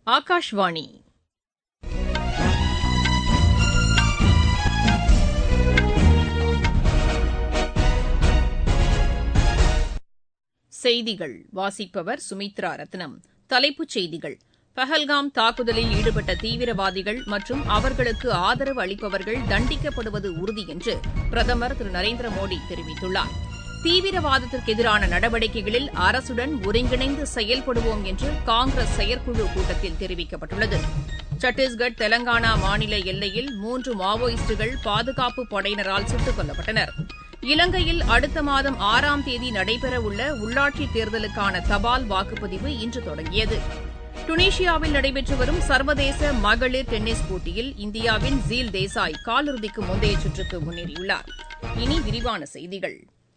ஆகாஷ்வாணி செய்திகள் வாசிப்பவர் சுமித்ரா ரத்னம் தலைப்புச் செய்திகள் பஹல்காம் தாக்குதலில் ஈடுபட்ட தீவிரவாதிகள் மற்றும் அவர்களுக்கு ஆதரவு அளிப்பவர்கள் தண்டிக்கப்படுவது உறுதி என்று பிரதமர் திரு நரேந்திர மோடி தெரிவித்துள்ளார் தீவிரவாதத்திற்கு எதிரான நடவடிக்கைகளில் அரசுடன் ஒருங்கிணைந்து செயல்படுவோம் என்று காங்கிரஸ் செயற்குழு கூட்டத்தில் தெரிவிக்கப்பட்டுள்ளது சத்தீஸ்கர் தெலங்கானா மாநில எல்லையில் மூன்று மாவோயிஸ்டுகள் பாதுகாப்பு படையினரால் சுட்டுக் கொல்லப்பட்டனர் இலங்கையில் அடுத்த மாதம் ஆறாம் தேதி நடைபெறவுள்ள உள்ளாட்சித் தேர்தலுக்கான தபால் வாக்குப்பதிவு இன்று தொடங்கியது டுனீஷியாவில் நடைபெற்று வரும் சர்வதேச மகளிர் டென்னிஸ் போட்டியில் இந்தியாவின் ஜீல் தேசாய் காலிறுதிக்கு முந்தைய சுற்றுக்கு முன்னேறியுள்ளார் இனி விரிவான செய்திகள்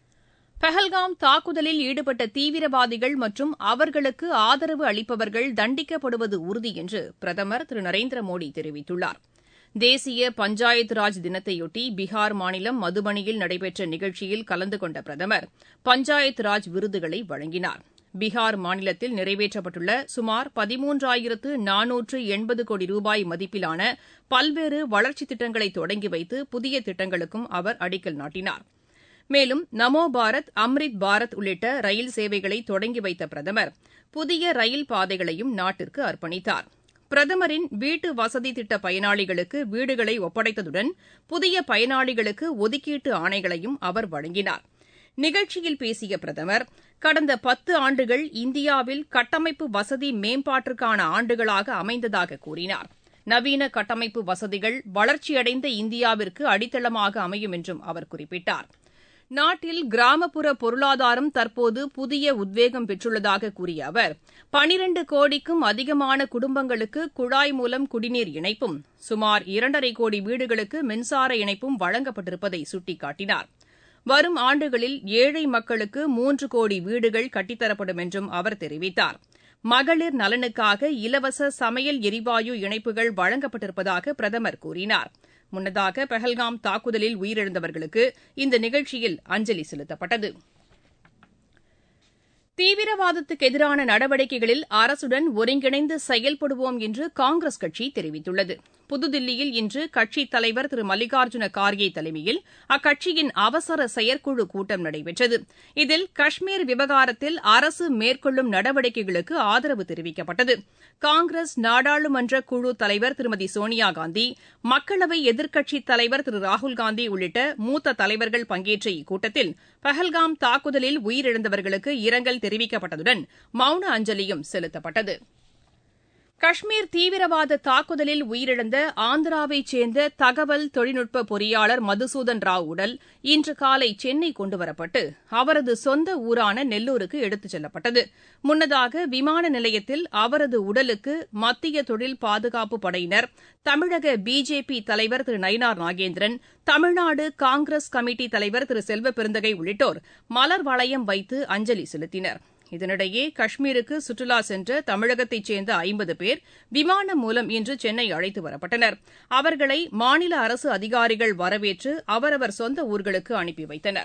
பஹல்காம் தாக்குதலில் ஈடுபட்ட தீவிரவாதிகள் மற்றும் அவர்களுக்கு ஆதரவு அளிப்பவர்கள் தண்டிக்கப்படுவது உறுதி என்று பிரதமர் திரு நரேந்திர மோடி தெரிவித்துள்ளார் தேசிய பஞ்சாயத்து ராஜ் தினத்தையொட்டி பீகார் மாநிலம் மதுபனியில் நடைபெற்ற நிகழ்ச்சியில் கலந்து கொண்ட பிரதமர் பஞ்சாயத்து ராஜ் விருதுகளை வழங்கினார் பீகார் மாநிலத்தில் நிறைவேற்றப்பட்டுள்ள சுமார் பதிமூன்றாயிரத்து நானூற்று எண்பது கோடி ரூபாய் மதிப்பிலான பல்வேறு வளர்ச்சித் திட்டங்களை தொடங்கி வைத்து புதிய திட்டங்களுக்கும் அவர் அடிக்கல் நாட்டினார் மேலும் நமோ பாரத் அம்ரித் பாரத் உள்ளிட்ட ரயில் சேவைகளை தொடங்கி வைத்த பிரதமர் புதிய ரயில் பாதைகளையும் நாட்டிற்கு அர்ப்பணித்தார் பிரதமரின் வீட்டு வசதி திட்ட பயனாளிகளுக்கு வீடுகளை ஒப்படைத்ததுடன் புதிய பயனாளிகளுக்கு ஒதுக்கீட்டு ஆணைகளையும் அவர் வழங்கினார் நிகழ்ச்சியில் பேசிய பிரதமர் கடந்த பத்து ஆண்டுகள் இந்தியாவில் கட்டமைப்பு வசதி மேம்பாட்டிற்கான ஆண்டுகளாக அமைந்ததாக கூறினார் நவீன கட்டமைப்பு வசதிகள் வளர்ச்சியடைந்த இந்தியாவிற்கு அடித்தளமாக அமையும் என்றும் அவர் குறிப்பிட்டார் நாட்டில் கிராமப்புற பொருளாதாரம் தற்போது புதிய உத்வேகம் பெற்றுள்ளதாக கூறிய அவர் பனிரண்டு கோடிக்கும் அதிகமான குடும்பங்களுக்கு குழாய் மூலம் குடிநீர் இணைப்பும் சுமார் இரண்டரை கோடி வீடுகளுக்கு மின்சார இணைப்பும் வழங்கப்பட்டிருப்பதை சுட்டிக்காட்டினார் வரும் ஆண்டுகளில் ஏழை மக்களுக்கு மூன்று கோடி வீடுகள் கட்டித்தரப்படும் என்றும் அவர் தெரிவித்தார் மகளிர் நலனுக்காக இலவச சமையல் எரிவாயு இணைப்புகள் வழங்கப்பட்டிருப்பதாக பிரதமர் கூறினார் முன்னதாக பஹல்காம் தாக்குதலில் உயிரிழந்தவர்களுக்கு இந்த நிகழ்ச்சியில் அஞ்சலி செலுத்தப்பட்டது தீவிரவாதத்துக்கு எதிரான நடவடிக்கைகளில் அரசுடன் ஒருங்கிணைந்து செயல்படுவோம் என்று காங்கிரஸ் கட்சி தெரிவித்துள்ளது புதுதில்லியில் இன்று கட்சித் தலைவர் திரு மல்லிகார்ஜுன கார்கே தலைமையில் அக்கட்சியின் அவசர செயற்குழு கூட்டம் நடைபெற்றது இதில் காஷ்மீர் விவகாரத்தில் அரசு மேற்கொள்ளும் நடவடிக்கைகளுக்கு ஆதரவு தெரிவிக்கப்பட்டது காங்கிரஸ் நாடாளுமன்ற குழு தலைவர் திருமதி சோனியாகாந்தி மக்களவை எதிர்க்கட்சித் தலைவர் திரு ராகுல்காந்தி உள்ளிட்ட மூத்த தலைவர்கள் பங்கேற்ற இக்கூட்டத்தில் பஹல்காம் தாக்குதலில் உயிரிழந்தவர்களுக்கு இரங்கல் தெரிவிக்கப்பட்டதுடன் மௌன அஞ்சலியும் செலுத்தப்பட்டது காஷ்மீர் தீவிரவாத தாக்குதலில் உயிரிழந்த ஆந்திராவைச் சேர்ந்த தகவல் தொழில்நுட்ப பொறியாளர் மதுசூதன் ராவ் உடல் இன்று காலை சென்னை கொண்டுவரப்பட்டு அவரது சொந்த ஊரான நெல்லூருக்கு எடுத்துச் செல்லப்பட்டது முன்னதாக விமான நிலையத்தில் அவரது உடலுக்கு மத்திய தொழில் பாதுகாப்பு படையினர் தமிழக பிஜேபி தலைவர் திரு நயினார் நாகேந்திரன் தமிழ்நாடு காங்கிரஸ் கமிட்டி தலைவர் திரு செல்வ பெருந்தகை உள்ளிட்டோர் மலர் வளையம் வைத்து அஞ்சலி செலுத்தினர் இதனிடையே காஷ்மீருக்கு சுற்றுலா சென்ற தமிழகத்தைச் சேர்ந்த ஐம்பது பேர் விமானம் மூலம் இன்று சென்னை அழைத்து வரப்பட்டனர் அவர்களை மாநில அரசு அதிகாரிகள் வரவேற்று அவரவர் சொந்த ஊர்களுக்கு அனுப்பி வைத்தனர்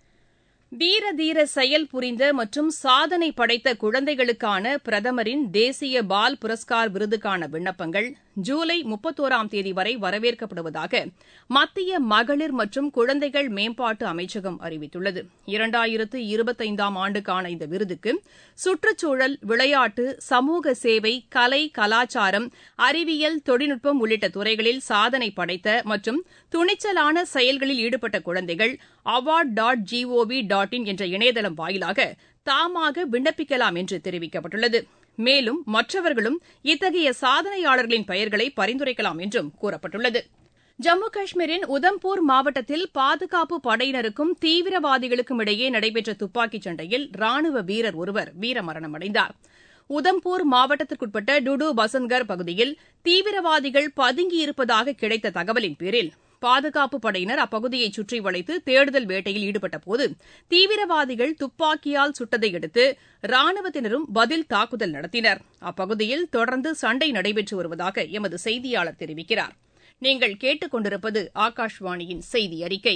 வீர தீர செயல் புரிந்த மற்றும் சாதனை படைத்த குழந்தைகளுக்கான பிரதமரின் தேசிய பால் புரஸ்கார் விருதுக்கான விண்ணப்பங்கள் ஜூலை முப்பத்தோராம் தேதி வரை வரவேற்கப்படுவதாக மத்திய மகளிர் மற்றும் குழந்தைகள் மேம்பாட்டு அமைச்சகம் அறிவித்துள்ளது இரண்டாயிரத்து இருபத்தைந்தாம் ஆண்டுக்கான இந்த விருதுக்கு சுற்றுச்சூழல் விளையாட்டு சமூக சேவை கலை கலாச்சாரம் அறிவியல் தொழில்நுட்பம் உள்ளிட்ட துறைகளில் சாதனை படைத்த மற்றும் துணிச்சலான செயல்களில் ஈடுபட்ட குழந்தைகள் award dot G O V dot in என்ற இணையதளம் வாயிலாக தாமாக விண்ணப்பிக்கலாம் என்று தெரிவிக்கப்பட்டுள்ளது மேலும் மற்றவர்களும் இத்தகைய சாதனையாளர்களின் பெயர்களை பரிந்துரைக்கலாம் என்றும் கூறப்பட்டுள்ளது ஜம்மு காஷ்மீரின் உதம்பூர் மாவட்டத்தில் பாதுகாப்பு படையினருக்கும் தீவிரவாதிகளுக்கும் இடையே நடைபெற்ற துப்பாக்கிச் சண்டையில் ராணுவ வீரர் ஒருவர் வீரமரணம் அடைந்தார் உதம்பூர் மாவட்டத்திற்குட்பட்ட டுடு பசன்கர் பகுதியில் தீவிரவாதிகள் பதுங்கியிருப்பதாக கிடைத்த தகவலின் பேரில் பாதுகாப்பு படையினர் அப்பகுதியை சுற்றி வளைத்து தேடுதல் வேட்டையில் ஈடுபட்டபோது தீவிரவாதிகள் துப்பாக்கியால் சுட்டதை அடுத்து ராணுவத்தினரும் பதில் தாக்குதல் நடத்தினர் அப்பகுதியில் தொடர்ந்து சண்டை நடைபெற்று வருவதாக எமது செய்தியாளர் தெரிவிக்கிறார் நீங்கள் கேட்டுக் கொண்டிருப்பது ஆகாஷ்வாணியின் செய்தி அறிக்கை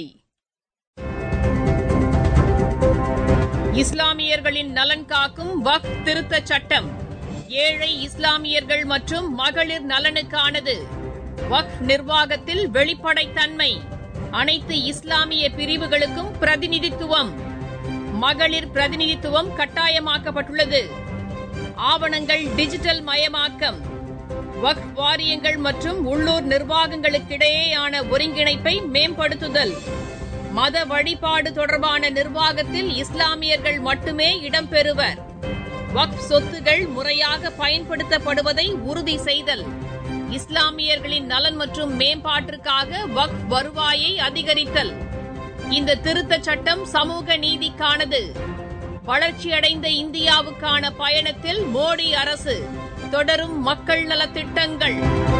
இஸ்லாமியர்களின் நலன் காக்கும் வக்ஃப் திருத்தச் சட்டம் ஏழை இஸ்லாமியர்கள் மற்றும் மகளிர் நலனுக்கானது வக்ஃப் நிர்வாகத்தில் வெளிப்படைத்தன்மை அனைத்து இஸ்லாமிய பிரிவுகளுக்கும் பிரதிநிதித்துவம் மகளிர் பிரதிநிதித்துவம் கட்டாயமாக்கப்பட்டுள்ளது ஆவணங்கள் டிஜிட்டல் மயமாக்கம் வக்ஃப் வாரியங்கள் மற்றும் உள்ளூர் நிர்வாகங்களுக்கிடையேயான ஒருங்கிணைப்பை மேம்படுத்துதல் மத வழிபாடு தொடர்பான நிர்வாகத்தில் இஸ்லாமியர்கள் மட்டுமே இடம்பெறுவர் வக்ஃப் சொத்துகள் முறையாக பயன்படுத்தப்படுவதை உறுதி செய்தல் இஸ்லாமியர்களின் நலன் மற்றும் மேம்பாட்டிற்காக வக்ஃப் வருவாயை அதிகரித்தல் இந்த திருத்தச் சட்டம் சமூக நீதிக்கானது வளர்ச்சியடைந்த இந்தியாவுக்கான பயணத்தில் மோடி அரசு தொடரும் மக்கள் நலத்திட்டங்கள்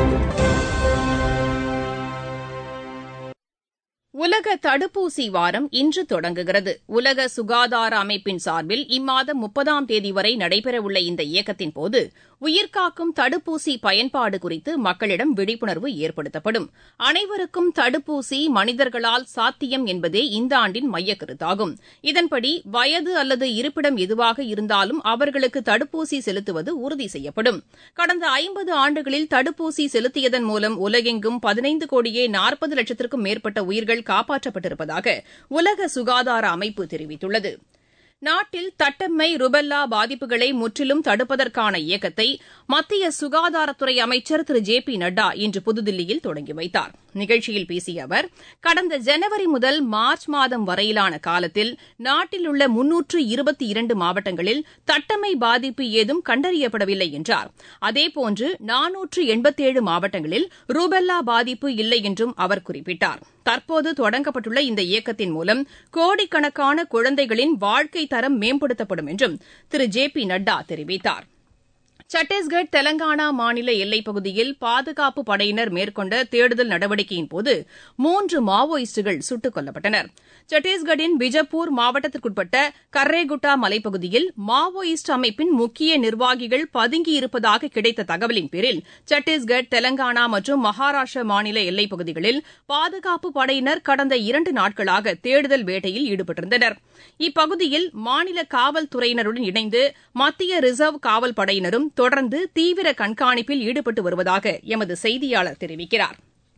உலக தடுப்பூசி வாரம் இன்று தொடங்குகிறது உலக சுகாதார அமைப்பின் சார்பில் இம்மாதம் முப்பதாம் தேதி வரை நடைபெறவுள்ள இந்த இயக்கத்தின்போது உயிர்காக்கும் தடுப்பூசி பயன்பாடு குறித்து மக்களிடம் விழிப்புணர்வு ஏற்படுத்தப்படும் அனைவருக்கும் தடுப்பூசி மனிதர்களால் சாத்தியம் என்பதே இந்த ஆண்டின் மையக்கருத்தாகும் இதன்படி வயது அல்லது இருப்பிடம் எதுவாக இருந்தாலும் அவர்களுக்கு தடுப்பூசி செலுத்துவது உறுதி செய்யப்படும் கடந்த ஐம்பது ஆண்டுகளில் தடுப்பூசி செலுத்தியதன் மூலம் உலகெங்கும் பதினைந்து கோடியே நாற்பது லட்சத்திற்கும் மேற்பட்ட உயிர்கள் காப்பாற்றப்பட்டிருப்பதாக உலக சுகாதார அமைப்பு தெரிவித்துள்ளது நாட்டில் தட்டம்மை ருபெல்லா பாதிப்புகளை முற்றிலும் தடுப்பதற்கான இயக்கத்தை மத்திய சுகாதாரத்துறை அமைச்சர் திரு ஜே பி நட்டா இன்று புதுதில்லியில் தொடங்கி வைத்தார் நிகழ்ச்சியில் பேசிய அவர் கடந்த ஜனவரி முதல் மார்ச் மாதம் வரையிலான காலத்தில் நாட்டில் உள்ள முன்னூற்று இருபத்தி இரண்டு மாவட்டங்களில் தட்டம்மை பாதிப்பு ஏதும் கண்டறியப்படவில்லை என்றார் அதேபோன்று நானூற்று எண்பத்தேழு மாவட்டங்களில் ரூபெல்லா பாதிப்பு இல்லை என்றும் அவர் குறிப்பிட்டார் தற்போது தொடங்கப்பட்டுள்ள இந்த இயக்கத்தின் மூலம் கோடிக்கணக்கான குழந்தைகளின் வாழ்க்கை தரம் மேம்படுத்தப்படும் என்றும் திரு ஜே பி நட்டா தெரிவித்தார் சத்தீஸ்கர் தெலங்கானா மாநில எல்லைப் பகுதியில் பாதுகாப்பு படையினர் மேற்கொண்ட தேடுதல் நடவடிக்கையின்போது மூன்று மாவோயிஸ்டுகள் சுட்டுக் கொல்லப்பட்டனர் சத்தீஸ்கரின் பிஜப்பூர் மாவட்டத்திற்குட்பட்ட கர்ரேகுட்டா மலைப்பகுதியில் மாவோயிஸ்ட் அமைப்பின் முக்கிய நிர்வாகிகள் பதுங்கியிருப்பதாக கிடைத்த தகவலின் பேரில் சத்தீஸ்கர் தெலங்கானா மற்றும் மகாராஷ்டிரா மாநில எல்லைப் பகுதிகளில் பாதுகாப்பு படையினர் கடந்த இரண்டு நாட்களாக தேடுதல் வேட்டையில் ஈடுபட்டிருந்தனர் இப்பகுதியில் மாநில காவல்துறையினருடன் இணைந்து மத்திய ரிசர்வ் காவல் படையினரும் தொடர்ந்து தீவிர கண்காணிப்பில் ஈடுபட்டு வருவதாக எமது செய்தியாளர் தெரிவிக்கிறார்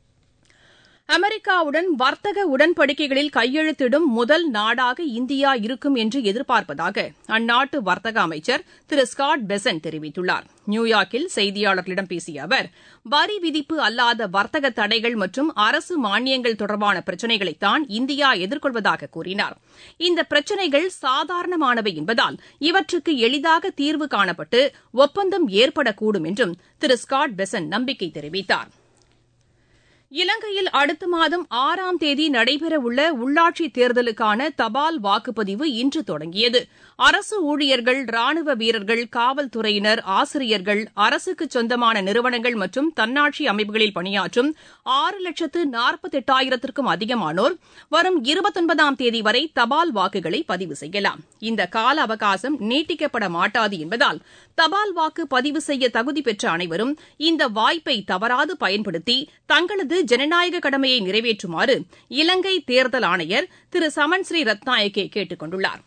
அமெரிக்காவுடன் வர்த்தக உடன்படிக்கைகளில் கையெழுத்திடும் முதல் நாடாக இந்தியா இருக்கும் என்று எதிர்பார்ப்பதாக அந்நாட்டு வர்த்தக அமைச்சர் திரு ஸ்காட் பெசன் தெரிவித்துள்ளார் நியூயார்க்கில் செய்தியாளர்களிடம் பேசிய அவர் வரி விதிப்பு அல்லாத வர்த்தக தடைகள் மற்றும் அரசு மானியங்கள் தொடர்பான பிரச்சினைகளைத்தான் இந்தியா எதிர்கொள்வதாக கூறினார் இந்த பிரச்சினைகள் சாதாரணமானவை என்பதால் இவற்றுக்கு எளிதாக தீர்வு காணப்பட்டு ஒப்பந்தம் ஏற்படக்கூடும் என்றும் திரு ஸ்காட் பெசன் நம்பிக்கை தெரிவித்தாா் இலங்கையில் அடுத்த மாதம் ஆறாம் தேதி நடைபெறவுள்ள உள்ளாட்சித் தேர்தலுக்கான தபால் வாக்குப்பதிவு இன்று தொடங்கியது அரசு ஊழியர்கள் ராணுவ வீரர்கள் காவல்துறையினர் ஆசிரியர்கள் அரசுக்கு சொந்தமான நிறுவனங்கள் மற்றும் தன்னாட்சி அமைப்புகளில் பணியாற்றும் ஆறு லட்சத்து நாற்பத்தெட்டாயிரத்திற்கும் அதிகமானோர் வரும் இருபத்தொன்பதாம் தேதி வரை தபால் வாக்குகளை பதிவு செய்யலாம் இந்த கால அவகாசம் நீட்டிக்கப்பட மாட்டாது என்பதால் தபால் வாக்கு பதிவு செய்ய தகுதி பெற்ற அனைவரும் இந்த வாய்ப்பை தவறாது பயன்படுத்தி தங்களது ஜனநாயக கடமையை நிறைவேற்றுமாறு இலங்கை தேர்தல் ஆணையர் திரு சமன் ஸ்ரீ ரத்நாயக்கே கேட்டுக் கொண்டுள்ளார்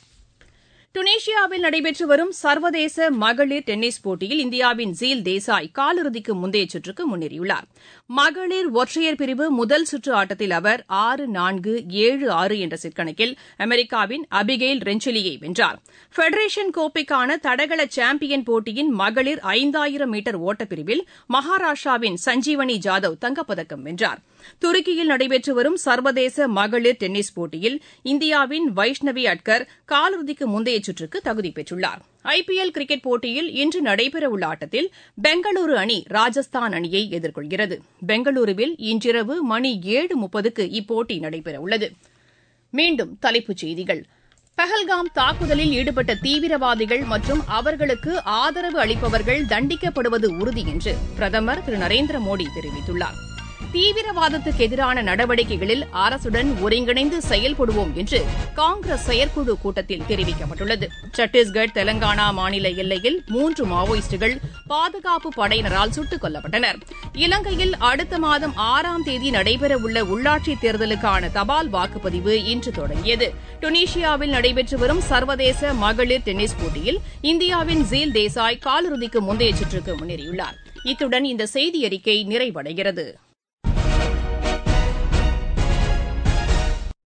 டுனீஷியாவில் நடைபெற்று வரும் சர்வதேச மகளிர் டென்னிஸ் போட்டியில் இந்தியாவின் ஜீல் தேசாய் காலிறுதிக்கு முந்தைய சுற்றுக்கு முன்னேறியுள்ளார் மகளிர் ஒற்றையர் பிரிவு முதல் சுற்று ஆட்டத்தில் அவர் ஆறு நான்கு ஏழு ஆறு என்ற செட் கணக்கில் அமெரிக்காவின் அபிகெயில் ரெஞ்சலியை வென்றார் ஃபெடரேஷன் கோப்பைக்கான தடகள சாம்பியன் போட்டியின் மகளிர் ஐந்தாயிரம் மீட்டர் ஓட்டப்பிரிவில் மகாராஷ்டிராவின் சஞ்சீவனி ஜாதவ் தங்கப்பதக்கம் வென்றார் துருக்கியில் நடைபெற்று வரும் சர்வதேச மகளிர் டென்னிஸ் போட்டியில் இந்தியாவின் வைஷ்ணவி அட்கர் காலிறுதிக்கு முந்தைய சுற்றுக்கு தகுதி பெற்றுள்ளார் ஐபிஎல் கிரிக்கெட் போட்டியில் இன்று நடைபெறவுள்ள ஆட்டத்தில் பெங்களூரு அணி ராஜஸ்தான் அணியை எதிர்கொள்கிறது பெங்களூருவில் இன்றிரவு மணி ஏழு முப்பதுக்கு இப்போட்டி நடைபெறவுள்ளது மீண்டும் தலைப்புச் செய்திகள் பஹல்காம் தாக்குதலில் ஈடுபட்ட தீவிரவாதிகள் மற்றும் அவர்களுக்கு ஆதரவு அளிப்பவர்கள் தண்டிக்கப்படுவது உறுதி என்று பிரதமர் திரு நரேந்திர மோடி தெரிவித்துள்ளார் தீவிரவாதத்துக்கு எதிரான நடவடிக்கைகளில் அரசுடன் ஒருங்கிணைந்து செயல்படுவோம் என்று காங்கிரஸ் செயற்குழு கூட்டத்தில் தெரிவிக்கப்பட்டுள்ளது சத்தீஸ்கர் தெலங்கானா மாநில எல்லையில் மூன்று மாவோயிஸ்டுகள் பாதுகாப்பு படையினரால் சுட்டுக் கொல்லப்பட்டனர் இலங்கையில் அடுத்த மாதம் ஆறாம் தேதி நடைபெறவுள்ள உள்ளாட்சித் தேர்தலுக்கான தபால் வாக்குப்பதிவு இன்று தொடங்கியது டுனிஷியாவில் நடைபெற்று வரும் சர்வதேச மகளிர் டென்னிஸ் போட்டியில் இந்தியாவின் ஜீல் தேசாய் காலிறுதிக்கு முந்தைய சுற்றுக்கு முன்னேறியுள்ளார் இத்துடன் இந்த செய்தி அறிக்கை நிறைவடைகிறது